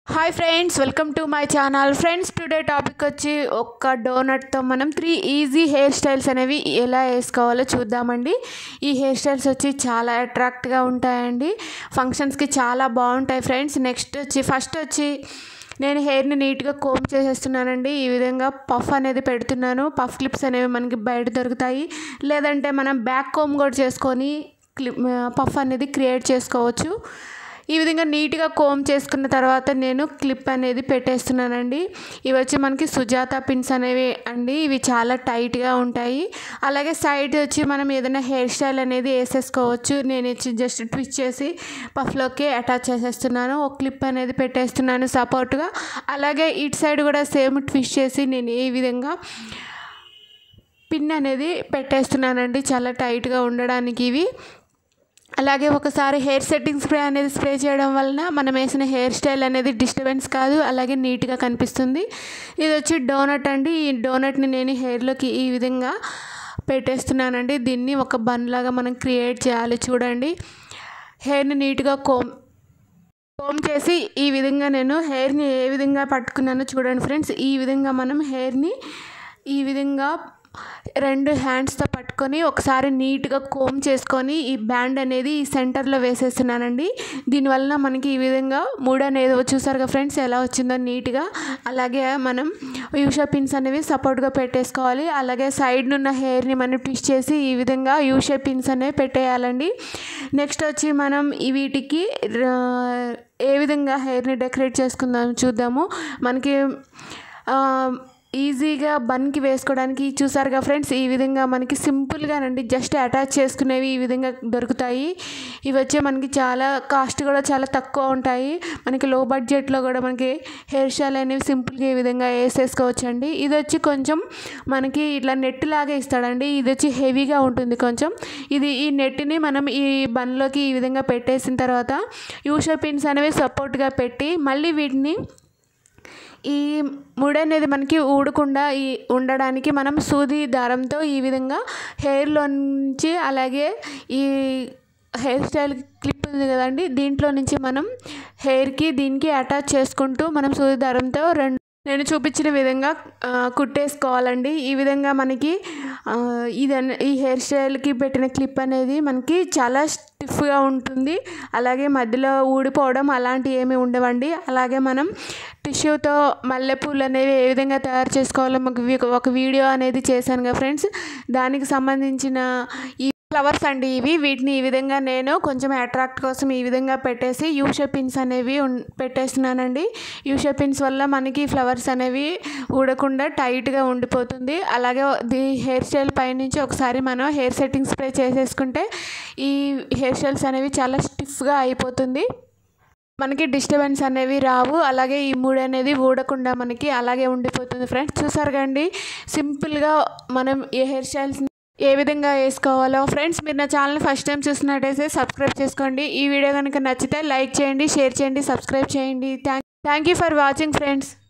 hi friends welcome to my channel friends today topic వచ్చి ఒక్క డోనట్తో మనం త్రీ ఈజీ హెయిర్ స్టైల్స్ అనేవి ఎలా వేసుకోవాలో చూద్దామండి ఈ హెయిర్ స్టైల్స్ వచ్చి చాలా అట్రాక్ట్గా ఉంటాయండి ఫంక్షన్స్కి చాలా బాగుంటాయి ఫ్రెండ్స్ నెక్స్ట్ వచ్చి ఫస్ట్ వచ్చి నేను హెయిర్ని నీట్గా కోమ్ చేసేస్తున్నానండి ఈ విధంగా పఫ్ అనేది పెడుతున్నాను పఫ్ క్లిప్స్ అనేవి మనకి బయట దొరుకుతాయి లేదంటే మనం బ్యాక్ కోమ్ కూడా చేసుకొని క్లిప్ పఫ్ అనేది క్రియేట్ చేసుకోవచ్చు ఈ విధంగా నీట్గా కోమ్ చేసుకున్న తర్వాత నేను క్లిప్ అనేది పెట్టేస్తున్నానండి ఇవి వచ్చి మనకి సుజాత పిన్స్ అనేవి అండి ఇవి చాలా టైట్గా ఉంటాయి అలాగే సైడ్ వచ్చి మనం ఏదైనా హెయిర్ స్టైల్ అనేది వేసేసుకోవచ్చు నేను వచ్చి జస్ట్ ట్విస్ట్ చేసి పఫ్లోకి అటాచ్ చేసేస్తున్నాను ఒక క్లిప్ అనేది పెట్టేస్తున్నాను సపోర్ట్గా అలాగే ఇటు సైడ్ కూడా సేమ్ ట్విస్ట్ చేసి నేను ఈ విధంగా పిన్ అనేది పెట్టేస్తున్నానండి చాలా టైట్గా ఉండడానికి ఇవి అలాగే ఒకసారి హెయిర్ సెట్టింగ్ స్ప్రే అనేది స్ప్రే చేయడం వలన మనం వేసిన హెయిర్ స్టైల్ అనేది డిస్టర్బెన్స్ కాదు అలాగే నీట్గా కనిపిస్తుంది ఇది వచ్చి డోనట్ అండి ఈ డోనట్ని నేను హెయిర్లోకి ఈ విధంగా పెట్టేస్తున్నానండి దీన్ని ఒక బన్ లాగా మనం క్రియేట్ చేయాలి చూడండి హెయిర్ని నీట్గా కోమ్ కోమ్ చేసి ఈ విధంగా నేను హెయిర్ని ఏ విధంగా పట్టుకున్నానో చూడండి ఫ్రెండ్స్ ఈ విధంగా మనం హెయిర్ని ఈ విధంగా రెండు హ్యాండ్స్తో పట్టుకొని ఒకసారి నీట్గా కోమ్ చేసుకొని ఈ బ్యాండ్ అనేది ఈ సెంటర్లో వేసేస్తున్నానండి దీనివల్ల మనకి ఈ విధంగా మూడు అనేది చూసారుగా ఫ్రెండ్స్ ఎలా వచ్చిందో నీట్గా అలాగే మనం యూషా పిన్స్ అనేవి సపోర్ట్గా పెట్టేసుకోవాలి అలాగే సైడ్ ఉన్న హెయిర్ని మనం ట్విస్ట్ చేసి ఈ విధంగా యూషా పిన్స్ అనేవి పెట్టేయాలండి నెక్స్ట్ వచ్చి మనం ఈ వీటికి ఏ విధంగా హెయిర్ని డెకరేట్ చేసుకుందాం చూద్దాము మనకి ఈజీగా బన్కి వేసుకోవడానికి చూసారుగా ఫ్రెండ్స్ ఈ విధంగా మనకి సింపుల్గానండి జస్ట్ అటాచ్ చేసుకునేవి ఈ విధంగా దొరుకుతాయి ఇవి వచ్చి మనకి చాలా కాస్ట్ కూడా చాలా తక్కువ ఉంటాయి మనకి లో బడ్జెట్లో కూడా మనకి హెయిర్ స్టైల్ అనేవి సింపుల్గా ఈ విధంగా వేసేసుకోవచ్చు అండి ఇది వచ్చి కొంచెం మనకి ఇట్లా నెట్ లాగా ఇస్తాడండి ఇది వచ్చి హెవీగా ఉంటుంది కొంచెం ఇది ఈ నెట్ని మనం ఈ బన్లోకి ఈ విధంగా పెట్టేసిన తర్వాత యూషో పిన్స్ అనేవి సపోర్ట్గా పెట్టి మళ్ళీ వీటిని ఈ ముడి అనేది మనకి ఊడకుండా ఈ ఉండడానికి మనం సూది దారంతో ఈ విధంగా హెయిర్లో నుంచి అలాగే ఈ హెయిర్ స్టైల్ క్లిప్ ఉంది కదండి దీంట్లో నుంచి మనం హెయిర్కి దీనికి అటాచ్ చేసుకుంటూ మనం సూది దారంతో రెండు నేను చూపించిన విధంగా కుట్టేసుకోవాలండి ఈ విధంగా మనకి ఇది ఈ హెయిర్ స్టైల్కి పెట్టిన క్లిప్ అనేది మనకి చాలా స్టిఫ్గా ఉంటుంది అలాగే మధ్యలో ఊడిపోవడం అలాంటివి ఏమి ఉండవండి అలాగే మనం టిష్యూతో మల్లెపూలు అనేవి ఏ విధంగా తయారు చేసుకోవాలో మాకు ఒక వీడియో అనేది చేశాను కదా ఫ్రెండ్స్ దానికి సంబంధించిన ఈ ఫ్లవర్స్ అండి ఇవి వీటిని ఈ విధంగా నేను కొంచెం అట్రాక్ట్ కోసం ఈ విధంగా పెట్టేసి యూషే పిన్స్ అనేవి పెట్టేస్తున్నానండి యూషే పిన్స్ వల్ల మనకి ఫ్లవర్స్ అనేవి ఊడకుండా టైట్గా ఉండిపోతుంది అలాగే ది హెయిర్ స్టైల్ పైనుంచి ఒకసారి మనం హెయిర్ సెట్టింగ్ స్ప్రే చేసేసుకుంటే ఈ హెయిర్ స్టైల్స్ అనేవి చాలా స్టిఫ్గా అయిపోతుంది మనకి డిస్టర్బెన్స్ అనేవి రావు అలాగే ఈ మూడు అనేది ఊడకుండా మనకి అలాగే ఉండిపోతుంది ఫ్రెండ్స్ చూసారు కండి సింపుల్గా మనం ఏ హెయిర్ స్టైల్స్ ఏ విధంగా వేసుకోవాలో ఫ్రెండ్స్ మీరు నా ఛానల్ ఫస్ట్ టైం చూసినట్టయితే సబ్స్క్రైబ్ చేసుకోండి ఈ వీడియో కనుక నచ్చితే లైక్ చేయండి షేర్ చేయండి సబ్స్క్రైబ్ చేయండి thank thank you for watching friends